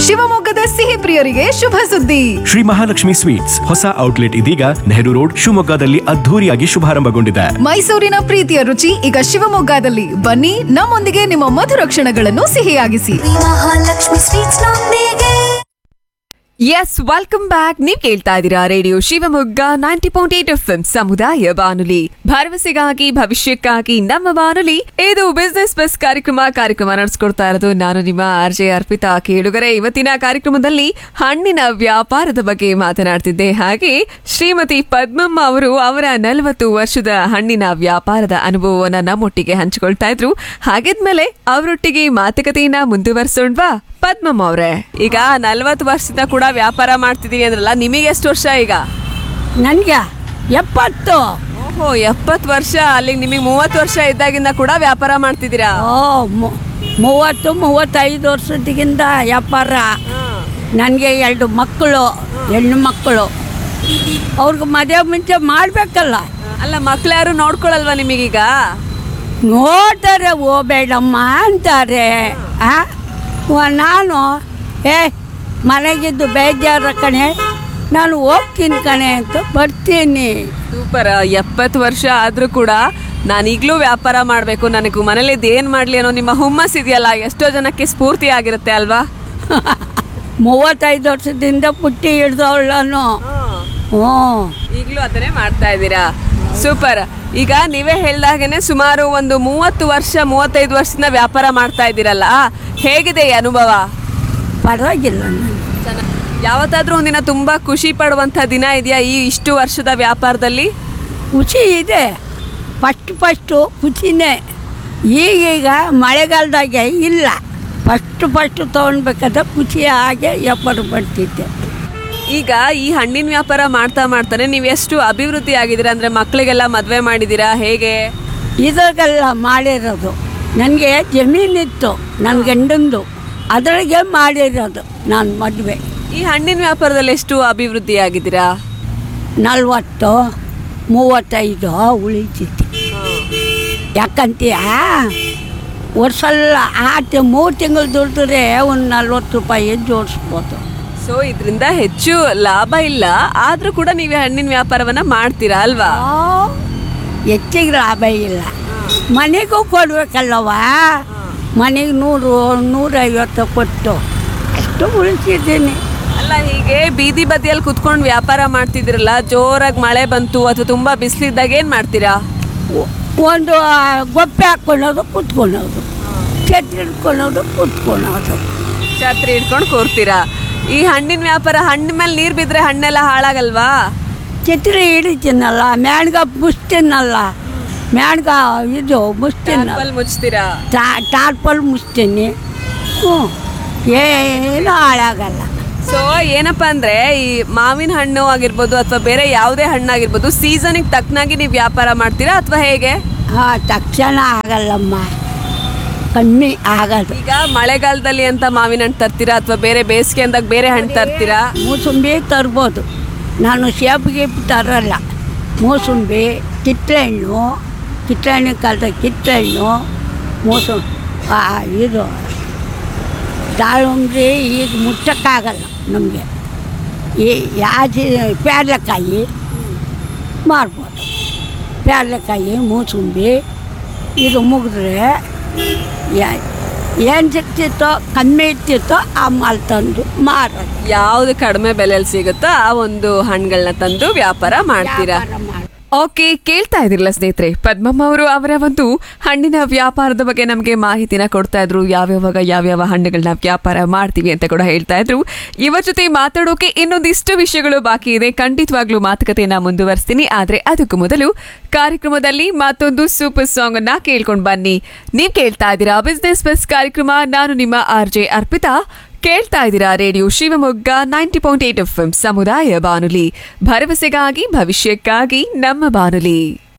ಶಿವಮೊಗ್ಗದ ಸಿಹಿ ಪ್ರಿಯರಿಗೆ ಶುಭ ಸುದ್ದಿ ಶ್ರೀ ಮಹಾಲಕ್ಷ್ಮಿ ಸ್ವೀಟ್ಸ್ ಹೊಸ ಔಟ್ಲೆಟ್ ಇದೀಗ ನೆಹರು ರೋಡ್ ಶಿವಮೊಗ್ಗದಲ್ಲಿ ಅದ್ಧೂರಿಯಾಗಿ ಶುಭಾರಂಭಗೊಂಡಿದೆ ಮೈಸೂರಿನ ಪ್ರೀತಿಯ ರುಚಿ ಈಗ ಶಿವಮೊಗ್ಗದಲ್ಲಿ ಬನ್ನಿ ನಮ್ಮೊಂದಿಗೆ ನಿಮ್ಮ ಮಧುರ ಕ್ಷಣಗಳನ್ನು ಸಿಹಿಯಾಗಿಸಿ ಮಹಾಲಕ್ಷ್ಮಿ ಸ್ವೀಟ್ಸ್ ನೊಂದಿಗೆ ಎಸ್ ವೆಲ್ಕಮ್ ಬ್ಯಾಕ್ ನೀವ್ ಕೇಳ್ತಾ ಇದ್ದೀರಾ radio Shivamogga ninety point eight F ಸಮುದಾಯ ಬಾನುಲಿ ಭರವಸೆಗಾಗಿ ಭವಿಷ್ಯಕ್ಕಾಗಿ ನಮ್ಮ ಬಾನುಲಿ ಇದು ಬಿಸ್ನೆಸ್ ಬಸ್ ಕಾರ್ಯಕ್ರಮ ಕಾರ್ಯಕ್ರಮ ನಡೆಸ್ಕೊಡ್ತಾ ಇರೋದು ನಾನು ನಿಮ್ಮ ಆರ್ ಜೆ ಅರ್ಪಿತಾ ಕೇಳುಗರೆ ಇವತ್ತಿನ ಕಾರ್ಯಕ್ರಮದಲ್ಲಿ ಹಣ್ಣಿನ ವ್ಯಾಪಾರದ ಬಗ್ಗೆ ಮಾತನಾಡ್ತಿದ್ದೆ ಹಾಗೆ ಶ್ರೀಮತಿ ಪದ್ಮಮ್ಮ ಅವರು ಅವರ ನಲವತ್ತು ವರ್ಷದ ಹಣ್ಣಿನ ವ್ಯಾಪಾರದ ಅನುಭವವನ್ನ ನಮ್ಮೊಟ್ಟಿಗೆ ಹಂಚಿಕೊಳ್ತಾ ಇದ್ರು ಹಾಗಿದ್ಮೇಲೆ ಅವರೊಟ್ಟಿಗೆ ಮಾತುಕತೆಯನ್ನ ಮುಂದುವರ್ಸೋಣ್ವಾ ಪದ್ಮಮ್ಮ ಅವ್ರೆ ಈಗ ನಲ್ವತ್ತು ವರ್ಷದಿಂದ ಕೂಡ ವ್ಯಾಪಾರ ಮಾಡ್ತಿದೀನಿ ಅಂದ್ರಲ್ಲ ನಿಮಗೆ ಎಷ್ಟು ವರ್ಷ ಈಗ ನನಗೆ ಎಪ್ಪತ್ತು ಓಹೋ ಎಪ್ಪತ್ತು ವರ್ಷ ಅಲ್ಲಿಗೆ ನಿಮಗೆ ಮೂವತ್ತು ವರ್ಷ ಇದ್ದಾಗಿಂದ ಕೂಡ ವ್ಯಾಪಾರ ಮಾಡ್ತಿದ್ದೀರಾ ಓ ಮು- ಮೂವತ್ತು ಮೂವತ್ತೈದು ವರ್ಷದಿಗಿಂದ ವ್ಯಾಪಾರ ನನಗೆ ಎರಡು ಮಕ್ಕಳು ಹೆಣ್ಣು ಮಕ್ಕಳು ಅವ್ರಿಗೆ ಮದುವೆ ಮುಂಚೆ ಮಾಡಬೇಕಲ್ಲ ಅಲ್ಲ ಮಕ್ಳು ಯಾರು ನೋಡ್ಕೊಳಲ್ವಾ ನಿಮಗೀಗ ನೋಡ್ತಾರೆ ಹೋಗ್ಬೇಡಮ್ಮ ಅಂತಾರೆ ಆ? ವ- ನಾನು ಏ ಮನೆಗಿದ್ದು ಬೇಜಾರ ಕಣೆ ನಾನು ಹೋಗ್ತೀನಿ ಕಣೆ ಅಂತ ಬರ್ತೀನಿ ಸೂಪರ್ ಎಪ್ಪತ್ತು ವರ್ಷ ಆದ್ರೂ ಕೂಡ ನಾನು ಈಗಲೂ ವ್ಯಾಪಾರ ಮಾಡಬೇಕು ನನಗೂ ಮನೇಲಿ ಏನ್ ಮಾಡ್ಲಿ ಅನ್ನೋ ನಿಮ್ಮ ಹುಮ್ಮಸ್ ಇದೆಯಲ್ಲ ಎಷ್ಟೋ ಜನಕ್ಕೆ ಸ್ಫೂರ್ತಿ ಆಗಿರುತ್ತೆ ಅಲ್ವಾ ಮೂವತ್ತೈದು ವರ್ಷದಿಂದ ಪುಟ್ಟಿ ಹಿಡ್ದವಳನು ಹ್ಞೂ ಈಗಲೂ ಅದನ್ನೇ ಮಾಡ್ತಾ ಇದ್ದೀರಾ ಸೂಪರ್ ಈಗ ನೀವೇ ಹೇಳ್ದಾಗೇನೆ ಸುಮಾರು ಒಂದು ಮೂವತ್ತು ವರ್ಷ ಮೂವತ್ತೈದು ವರ್ಷದಿಂದ ವ್ಯಾಪಾರ ಮಾಡ್ತಾ ಇದ್ದೀರಲ್ಲ ಹೇಗಿದೆ ಈ ಅನುಭವ ಪರವಾಗಿಲ್ಲ ನಾನು ಯಾವತ್ತಾದ್ರೂ ಒಂದಿನ ತುಂಬಾ ಖುಷಿ ಪಡುವಂತ ದಿನ ಇದೆಯಾ ಈ ಇಷ್ಟು ವರ್ಷದ ವ್ಯಾಪಾರದಲ್ಲಿ ಖುಷಿ ಇದೆ ಫಸ್ಟ್ ಫಸ್ಟು ಖುಷಿನೇ ಈಗೀಗ ಮಳೆಗಾಲದಾಗೆ ಇಲ್ಲ ಫಸ್ಟ್ ಫಸ್ಟು ತೊಗೊಳ್ಬೇಕಾದ್ರೆ ಖುಷಿ ಹಾಗೆ ವ್ಯಾಪಾರ ಬರ್ತಿದ್ದೆ ಈಗ ಈ ಹಣ್ಣಿನ ವ್ಯಾಪಾರ ಮಾಡ್ತಾ ಮಾಡ್ತಾನೆ ನೀವು ಎಷ್ಟು ಅಭಿವೃದ್ಧಿ ಆಗಿದ್ದೀರಾ ಅಂದ್ರೆ ಮಕ್ಕಳಿಗೆಲ್ಲ ಮದ್ವೆ ಮಾಡಿದ್ದೀರಾ ಹೇಗೆ ಇದಾಗೆಲ್ಲ ಮಾಡಿರೋದು ನನಗೆ ಜಮೀನಿತ್ತು ನನ್ನ ಗಂಡಂದು ಅದ್ರಾಗೆ ಮಾಡಿರೋದು ನಾನು ಮದುವೆ ಈ ಹಣ್ಣಿನ ವ್ಯಾಪಾರದಲ್ಲಿ ಎಷ್ಟು ಅಭಿವೃದ್ಧಿ ಆಗಿದ್ದೀರಾ ನಲ್ವತ್ತು ಮೂವತ್ತೈದು ಉಳಿತೈತಿ ಯಾಕಂತೀಯ ವರ್ಷಲ್ಲ ಆಟ ಮೂರು ತಿಂಗಳು ದುಡಿದ್ರೆ ಒಂದು ನಲ್ವತ್ತು ರೂಪಾಯಿ ಜೋಡಿಸ್ಬೋದು ಸೊ ಇದರಿಂದ ಹೆಚ್ಚು ಲಾಭ ಇಲ್ಲ ಆದ್ರೂ ಕೂಡ ನೀವು ಹಣ್ಣಿನ ವ್ಯಾಪಾರವನ್ನ ಮಾಡ್ತೀರಾ ಅಲ್ವಾ ಆ, ಹೆಚ್ಚಿಗೆ ಲಾಭ ಇಲ್ಲ ಮನೆಗೂ ಕೊಡ್ಬೇಕಲ್ಲವ ಮನೆಗೆ ನೂರು ನೂರೈವತ್ತು ಕೊಟ್ಟು ಅಷ್ಟು ಉಳಿಸಿದ್ದೀನಿ ಅಲ್ಲ ಹೀಗೆ ಬೀದಿ ಬದಿಯಲ್ಲಿ ಕುತ್ಕೊಂಡು ವ್ಯಾಪಾರ ಮಾಡ್ತಿದ್ರಲ್ಲ ಜೋರಾಗಿ ಮಳೆ ಬಂತು ಅಥವಾ ತುಂಬಾ ಬಿಸಿಲಿದ್ದಾಗ ಏನ್ ಮಾಡ್ತೀರಾ ಒ- ಒಂದು ಆ, ಗೊಪ್ಪೆ ಹಾಕ್ಕೊಳ್ಳೋದು ಕುತ್ಕೊಳ್ಳೋದು ಛತ್ರಿ ಹಿಡ್ಕೊಳ್ಳೋದು ಕುತ್ಕೊಳ್ಳೋದು ಛತ್ರಿ ಹಿಡ್ಕೊಂಡು ಕೂರ್ತೀರಾ ಈ ಹಣ್ಣಿನ ವ್ಯಾಪಾರ ಹಣ್ಣು ಮೇಲೆ ನೀರ್ ಬಿದ್ರೆ ಹಣ್ಣೆಲ್ಲ ಹಾಳಾಗಲ್ವಾ ಛತ್ರಿ ಹಿಡಿತೀನಲ್ಲ ಮ್ಯಾಣ್ಗ ಮುಚ್ತೀನಲ್ಲ ಮ್ಯಾಣ್ಗ ಇದು ಮುಚ್ತೀನಲ್ಲ ಟಾರ್ಪಲ್ ಮುಚ್ತೀರಾ ಟಾ- ಟಾರ್ಪಲ್ ಮುಚ್ತೀನಿ ಹ್ಞೂ ಏನೂ ಹಾಳಾಗಲ್ಲ ಸೊ ಏನಪ್ಪಾ ಅಂದ್ರೆ ಈ ಮಾವಿನ ಹಣ್ಣು ಆಗಿರ್ಬೋದು ಅಥವಾ ಬೇರೆ ಯಾವುದೇ ಹಣ್ಣಾಗಿರ್ಬೋದು ಸೀಸನ್ಗೆ ತಕ್ಕನಾಗಿ ನೀವು ವ್ಯಾಪಾರ ಮಾಡ್ತೀರಾ ಅಥವಾ ಹೇಗೆ ಹಾಂ ತಕ್ಷಣ ಆಗಲ್ಲಮ್ಮ ಕಮ್ಮಿ ಆಗದು ಈಗ ಮಳೆಗಾಲದಲ್ಲಿ ಅಂತ ಮಾವಿನ ಹಣ್ಣು ತರ್ತೀರಾ ಅಥವಾ ಬೇರೆ ಬೇಸಿಗೆ ಅಂದಾಗ ಬೇರೆ ಹಣ್ಣು ತರ್ತೀರಾ ಮೂಸಂಬಿ ತರ್ಬೋದು ನಾನು ಸೇಬಿಗೆ ತರಲ್ಲ ಮೂಸಂಬಿ ಕಿತ್ತಳೆಹಣ್ಣು ಕಿತ್ತಳೆಹಣ್ಣಿನ ಕಾಲದ ಕಿತ್ತಳೆಹಣ್ಣು ಮೂಸು ಆ, ಇದು ದಾಳಿಂಬ್ರಿ ಈಗ ಮುಚ್ಚಕ್ಕಾಗಲ್ಲ ನಮಗೆ ಈ ಯಾಜಿ ಪ್ಯಾರ್ಲೆಕಾಯಿ ಮಾರ್ಬೋದು ಪ್ಯಾರ್ಲೆಕಾಯಿ ಮೂಸಂಬಿ ಇದು ಮುಗಿದ್ರೆ ಏನು ಸಿಗ್ತಿತ್ತೋ ಕಮ್ಮಿ ಇರ್ತಿತ್ತೋ ಆ ಮಾಲ್ ತಂದು ಮಾರೋದು ಯಾವ್ದು ಕಡಿಮೆ ಬೆಲೆಯಲ್ಲಿ ಸಿಗುತ್ತೋ ಆ ಒಂದು ಹಣ್ಣುಗಳನ್ನ ತಂದು ವ್ಯಾಪಾರ ಮಾಡ್ತೀರಾ ವ್ಯಾಪಾರ ಮಾಡ್- ಓಕೆ ಕೇಳ್ತಾ ಇದ್ರಲ್ಲ ಸ್ನೇಹಿತರೆ ಪದ್ಮಮ್ಮ ಅವರು ಅವರ ಒಂದು ಹಣ್ಣಿನ ವ್ಯಾಪಾರದ ಬಗ್ಗೆ ನಮಗೆ ಮಾಹಿತಿನ ಕೊಡ್ತಾ ಇದ್ರು ಯಾವ್ಯಾವಾಗ ಯಾವ್ಯಾವ ಹಣ್ಣುಗಳನ್ನ ವ್ಯಾಪಾರ ಮಾಡ್ತೀವಿ ಅಂತ ಕೂಡ ಹೇಳ್ತಾ ಇದ್ರು ಇವರ ಜೊತೆ ಮಾತಾಡೋಕೆ ಇನ್ನೊಂದಿಷ್ಟು ವಿಷಯಗಳು ಬಾಕಿ ಇದೆ ಖಂಡಿತವಾಗ್ಲೂ ಮಾತುಕತೆಯನ್ನ ಮುಂದುವರಿಸ್ತೀನಿ ಆದ್ರೆ ಅದಕ್ಕೂ ಮೊದಲು ಕಾರ್ಯಕ್ರಮದಲ್ಲಿ ಮತ್ತೊಂದು ಸೂಪರ್ ಸಾಂಗ್ ಅನ್ನ ಕೇಳ್ಕೊಂಡ್ ಬನ್ನಿ ನೀವ್ ಕೇಳ್ತಾ ಇದ್ದೀರಾ ಬಿಸ್ನೆಸ್ ಬಸ್ ಕಾರ್ಯಕ್ರಮ ನಾನು ನಿಮ್ಮ ಆರ್ ಜೆ ಅರ್ಪಿತಾ ಕೇಳ್ತಾ ಇದ್ದೀರಾ radio Shivamogga ninety point eight F ಸಮುದಾಯ ಬಾನುಲಿ ಭರವಸೆಗಾಗಿ ಭವಿಷ್ಯಕ್ಕಾಗಿ ನಮ್ಮ ಬಾನುಲಿ